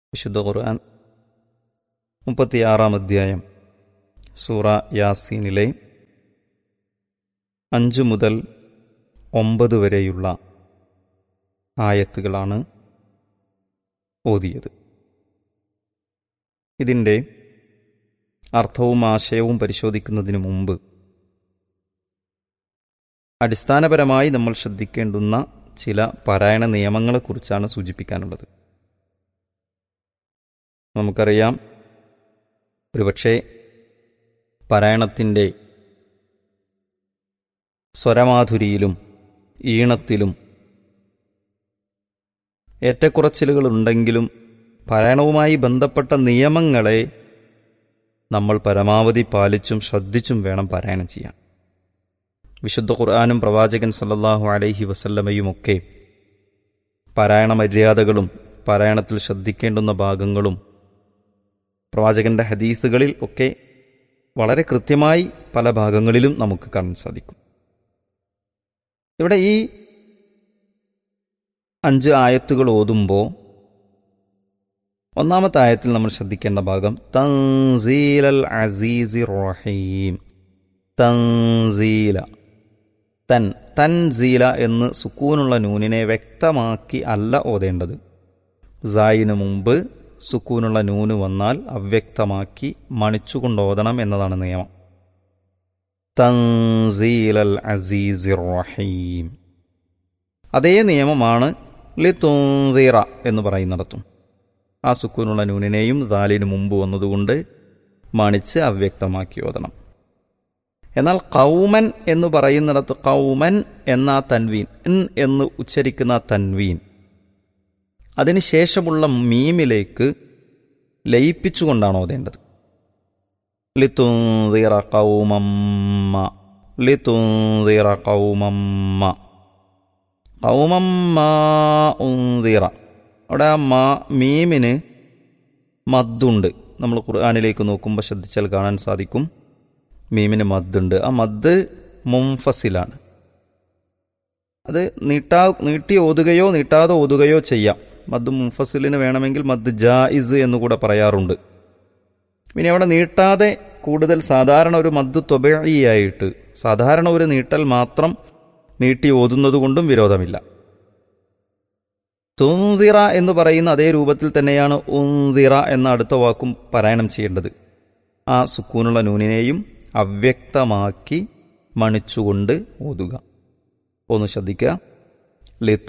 വിശുദ്ധ ഖുർആൻ മുപ്പത്തിയാറാം അധ്യായം സൂറ യാസീനിലെ അഞ്ചു മുതൽ ഒമ്പത് വരെയുള്ള ആയത്തുകളാണ് ഓതിയത് ഇതിൻ്റെ അർത്ഥവും ആശയവും പരിശോധിക്കുന്നതിന് മുമ്പ് അടിസ്ഥാനപരമായി നമ്മൾ ശ്രദ്ധിക്കേണ്ടുന്ന ചില പാരായണ നിയമങ്ങളെക്കുറിച്ചാണ് സൂചിപ്പിക്കാനുള്ളത് നമുക്കറിയാം ഒരുപക്ഷെ പാരായണത്തിൻ്റെ സ്വരമാധുരിയിലും ഈണത്തിലും ഏറ്റക്കുറച്ചിലുകളുണ്ടെങ്കിലും പാരായണവുമായി ബന്ധപ്പെട്ട നിയമങ്ങളെ നമ്മൾ പരമാവധി പാലിച്ചും ശ്രദ്ധിച്ചും വേണം പാരായണം ചെയ്യാൻ വിശുദ്ധ ഖുർആാനും പ്രവാചകൻ സല്ലല്ലാഹു അലൈഹി വസല്ലമയുമൊക്കെ പാരായണ മര്യാദകളും പാരായണത്തിൽ ശ്രദ്ധിക്കേണ്ടുന്ന ഭാഗങ്ങളും പ്രവാചകന്റെ ഹദീസുകളിൽ ഒക്കെ വളരെ കൃത്യമായി പല ഭാഗങ്ങളിലും നമുക്ക് കാണാൻ സാധിക്കും ഇവിടെ ഈ അഞ്ച് ആയത്തുകൾ ഓതുമ്പോൾ ഒന്നാമത്തെ ആയത്തിൽ നമ്മൾ ശ്രദ്ധിക്കേണ്ട ഭാഗം തൻസീൽ അൽ അസീസി റഹീം തൻസീല തൻ തൻസീല എന്ന് സുക്കൂനുള്ള നൂനിനെ വ്യക്തമാക്കി അല്ല ഓതേണ്ടത് സായിന് മുമ്പ് സുക്കൂനുള്ള നൂന് വന്നാൽ അവ്യക്തമാക്കി മണിച്ചുകൊണ്ട് ഓതണം എന്നതാണ് നിയമം തൻസീൽ അൽ അസീസി റഹീം അതേ നിയമമാണ് ലിത്തുന്തിറ എന്ന് പറയുന്നിടത്തും ആ സുക്കൂനുള്ള നൂനിനെയും ദാലിന് മുമ്പ് വന്നതുകൊണ്ട് മണിച്ച് അവ്യക്തമാക്കി ഓതണം എന്നാൽ കൗമൻ എന്ന് പറയുന്നിടത്ത് കൗമൻ എന്ന തൻവീൻ ഇൻ എന്ന് ഉച്ചരിക്കുന്ന തൻവീൻ അതിനുശേഷമുള്ള മീമിലേക്ക് ലയിപ്പിച്ചുകൊണ്ടാണ് ഓതേണ്ടത് ലിത്തുന്തിറ കൗമമ്മ ലിത്തുന്തിറ കൗമമ്മ കൗമമ്മ ഉന്തിറ അവിടെ ആ മാ മീമിന് മദ്ദുണ്ട് നമ്മൾ ഖുർആാനിലേക്ക് നോക്കുമ്പോൾ ശ്രദ്ധിച്ചാൽ കാണാൻ സാധിക്കും മീമിന് മദ്ദുണ്ട് ആ മദ് മുംഫസിലാണ് അത് നീട്ടാ നീട്ടി ഓതുകയോ നീട്ടാതെ ഓതുകയോ ചെയ്യാം മദ് മുംഫസിലിന് വേണമെങ്കിൽ മദ് ജായിസ് എന്നുകൂടെ പറയാറുണ്ട് പിന്നെ അവിടെ നീട്ടാതെ കൂടുതൽ സാധാരണ ഒരു മദ് തൊബയായിട്ട് സാധാരണ ഒരു നീട്ടൽ മാത്രം നീട്ടി ഓതുന്നത് കൊണ്ടും വിരോധമില്ല തുന്തിറ എന്ന് പറയുന്ന അതേ രൂപത്തിൽ തന്നെയാണ് ഉന്തിറ എന്ന അടുത്ത വാക്കും പാരായണം ചെയ്യേണ്ടത് ആ സുക്കൂനുള്ള നൂനിനെയും അവ്യക്തമാക്കി മണിച്ചുകൊണ്ട് ഓതുക ഒന്ന് ശ്രദ്ധിക്കുക ലിത്തു